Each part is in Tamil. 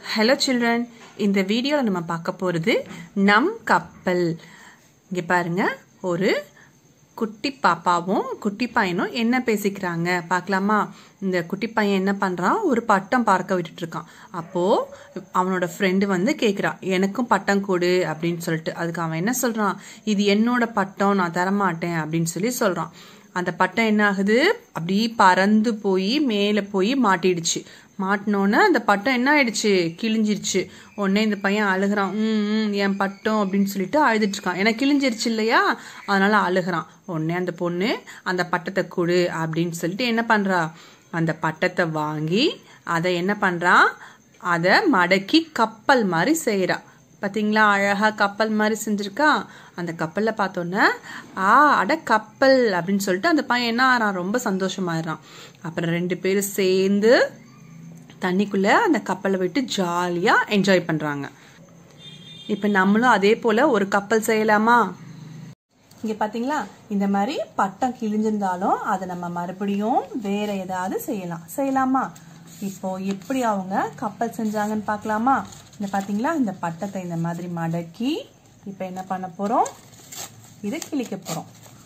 ஹலோ சில்ட்ரன் இந்த வீடியோவில் நம்ம பார்க்க போகிறது நம் கப்பல் இங்கே பாருங்க ஒரு குட்டி பாப்பாவும் குட்டி பையனும் என்ன பேசிக்கிறாங்க பார்க்கலாமா இந்த குட்டி பையன் என்ன பண்ணுறான் ஒரு பட்டம் பார்க்க விட்டுட்டு இருக்கான் அப்போது அவனோட ஃப்ரெண்டு வந்து கேட்குறான் எனக்கும் பட்டம் கொடு அப்படின்னு சொல்லிட்டு அதுக்கு அவன் என்ன சொல்கிறான் இது என்னோட பட்டம் நான் தரமாட்டேன் அப்படின்னு சொல்லி சொல்கிறான் அந்த பட்டம் என்ன ஆகுது அப்படி பறந்து போய் மேலே போய் மாட்டிடுச்சு மாட்டினோன்னே அந்த பட்டம் என்ன ஆயிடுச்சு கிழிஞ்சிருச்சு உடனே இந்த பையன் அழுகிறான் ம் ம் என் பட்டம் அப்படின்னு சொல்லிட்டு அழுதுட்டு இருக்கான் ஏன்னா கிழிஞ்சிருச்சு இல்லையா அதனால அழுகிறான் உடனே அந்த பொண்ணு அந்த பட்டத்தை கொடு அப்படின்னு சொல்லிட்டு என்ன பண்ணுறா அந்த பட்டத்தை வாங்கி அதை என்ன பண்ணுறான் அதை மடக்கி கப்பல் மாதிரி செய்கிறா பார்த்தீங்களா அழகாக கப்பல் மாதிரி செஞ்சுருக்கா அந்த கப்பலில் பார்த்தோன்னே ஆ அட கப்பல் அப்படின்னு சொல்லிட்டு அந்த பையன் என்ன ஆறான் ரொம்ப சந்தோஷமாயிடுறான் அப்புறம் ரெண்டு பேரும் சேர்ந்து தண்ணிக்குள்ளே அந்த கப்பலை விட்டு ஜாலியாக என்ஜாய் பண்ணுறாங்க இப்போ நம்மளும் அதே போல் ஒரு கப்பல் செய்யலாமா இங்கே பார்த்தீங்களா இந்த மாதிரி பட்டம் கிழிஞ்சிருந்தாலும் அதை நம்ம மறுபடியும் வேற ஏதாவது செய்யலாம் செய்யலாமா இப்போ எப்படி அவங்க கப்பல் செஞ்சாங்கன்னு பார்க்கலாமா இந்த பார்த்தீங்களா இந்த பட்டத்தை இந்த மாதிரி மடக்கி இப்போ என்ன பண்ண போகிறோம் இது கிழிக்க போகிறோம்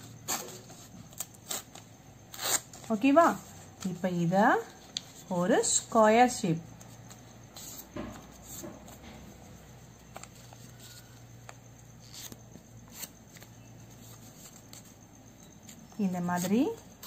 ஓகேவா இப்போ இதை ஒரு ஸ்கொயர் ஷேப் இந்த மாதிரி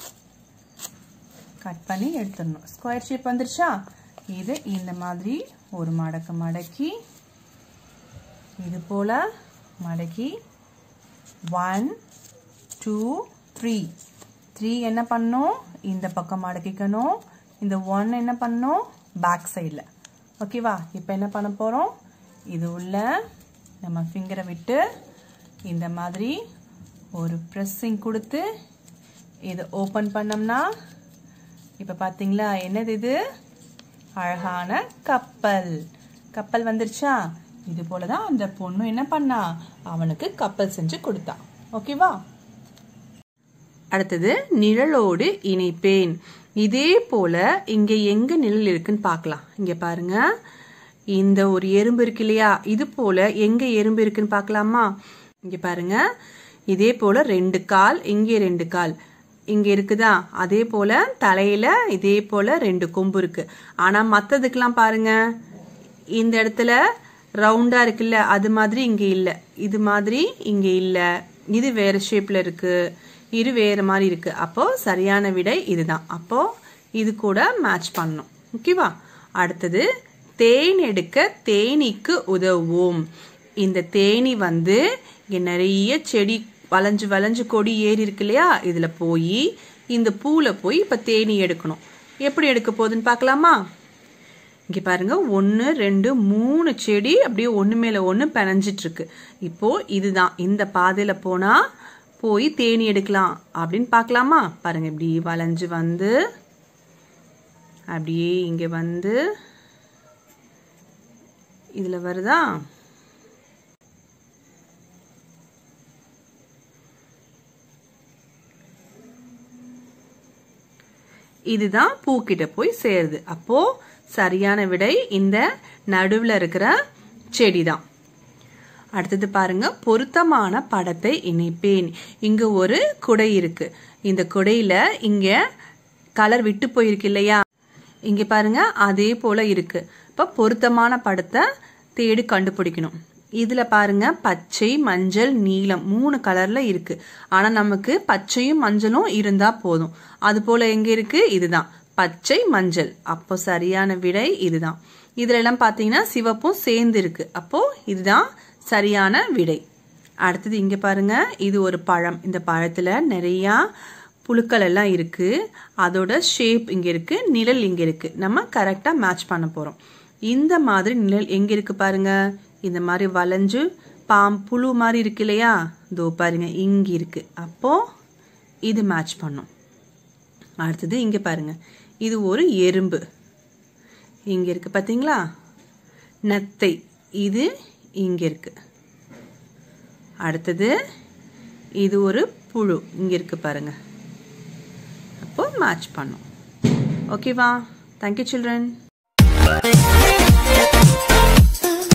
கட் பண்ணி எடுத்துடணும் ஸ்கொயர் ஷேப் வந்துருச்சா இது இந்த மாதிரி ஒரு மடக்கு மடக்கி இது போல மடக்கி ஒன் டூ த்ரீ த்ரீ என்ன பண்ணும் இந்த பக்கம் மடக்கிக்கணும் இந்த ஒன் என்ன பண்ணும் பேக் சைடில் ஓகேவா இப்போ என்ன பண்ண போகிறோம் இது உள்ள நம்ம ஃபிங்கரை விட்டு இந்த மாதிரி ஒரு ப்ரெஸ்ஸிங் கொடுத்து இதை ஓப்பன் பண்ணோம்னா இப்போ பார்த்தீங்களா என்னது இது அழகான கப்பல் கப்பல் வந்துருச்சா இது போல தான் அந்த பொண்ணு என்ன பண்ணா அவனுக்கு கப்பல் செஞ்சு கொடுத்தா ஓகேவா அடுத்தது நிழலோடு இணைப்பேன் இதே போல இங்க எங்க நிழல் இருக்குன்னு பார்க்கலாம் இங்க பாருங்க இந்த ஒரு எறும்பு இருக்கு இல்லையா இது போல எங்க எறும்பு இருக்குன்னு பார்க்கலாமா இங்க பாருங்க இதே போல ரெண்டு கால் இங்கே ரெண்டு கால் இங்க இருக்குதா அதே போல தலையில இதே போல ரெண்டு கொம்பு இருக்கு ஆனா மத்ததுக்கெல்லாம் பாருங்க இந்த இடத்துல ரவுண்டா இருக்குல்ல அது மாதிரி இங்க இல்ல இது மாதிரி இங்க இல்ல இது வேற ஷேப்ல இருக்கு இது வேற மாதிரி இருக்கு அப்போ சரியான விடை இதுதான் அப்போ இது கூட மேட்ச் பண்ணணும் ஓகேவா அடுத்தது தேன் எடுக்க தேனீக்கு உதவும் இந்த தேனி வந்து இங்க நிறைய செடி வளைஞ்சு வளைஞ்சு கொடி ஏறி இருக்கு இல்லையா இதுல போய் இந்த பூல போய் இப்ப தேனி எடுக்கணும் எப்படி எடுக்க போகுதுன்னு பார்க்கலாமா இங்க பாருங்க ஒன்று ரெண்டு மூணு செடி அப்படியே ஒன்று மேல ஒன்று பிணைஞ்சிட்டு இருக்கு இப்போ இதுதான் இந்த பாதையில போனா போய் தேனி எடுக்கலாம் அப்படின்னு பார்க்கலாமா பாருங்க இப்படி வளைஞ்சு வந்து அப்படியே இங்க வந்து இதுல வருதா இதுதான் பூக்கிட்ட போய் சேருது அப்போ சரியான விடை இந்த நடுவில் இருக்கிற செடி தான் அடுத்தது பாருங்க பொருத்தமான படத்தை இணைப்பேன் இங்க ஒரு குடை இருக்கு இந்த குடையில இங்க கலர் விட்டு போயிருக்கு இல்லையா இங்க பாருங்க அதே போல இருக்கு இப்ப பொருத்தமான படத்தை தேடி கண்டுபிடிக்கணும் இதுல பாருங்க பச்சை மஞ்சள் நீலம் மூணு கலர்ல இருக்கு ஆனா நமக்கு பச்சையும் மஞ்சளும் இருந்தா போதும் அது போல எங்க இருக்கு இதுதான் பச்சை மஞ்சள் அப்போ சரியான விடை இதுதான் இதுல எல்லாம் பாத்தீங்கன்னா சிவப்பும் சேர்ந்து இருக்கு அப்போ இதுதான் சரியான விடை அடுத்தது இங்க பாருங்க இது ஒரு பழம் இந்த பழத்துல நிறைய புழுக்கள் எல்லாம் இருக்கு அதோட ஷேப் இங்க இருக்கு நிழல் இங்க இருக்கு நம்ம கரெக்டா மேட்ச் பண்ண போறோம் இந்த மாதிரி நிழல் எங்க இருக்கு பாருங்க இந்த மாதிரி வளைஞ்சு பாம் புழு மாதிரி இருக்கு இல்லையா இதோ பாருங்க இங்க இருக்கு அப்போ இது மேட்ச் பண்ணும் அடுத்தது இங்க பாருங்க இது ஒரு எறும்பு இங்க இருக்கு பாத்தீங்களா நத்தை இது இங்க இருக்கு அடுத்தது இது ஒரு புழு இங்க இருக்கு பாருங்க அப்போ மேட்ச் பண்ணும் ஓகேவா தேங்க்யூ சில்ட்ரன்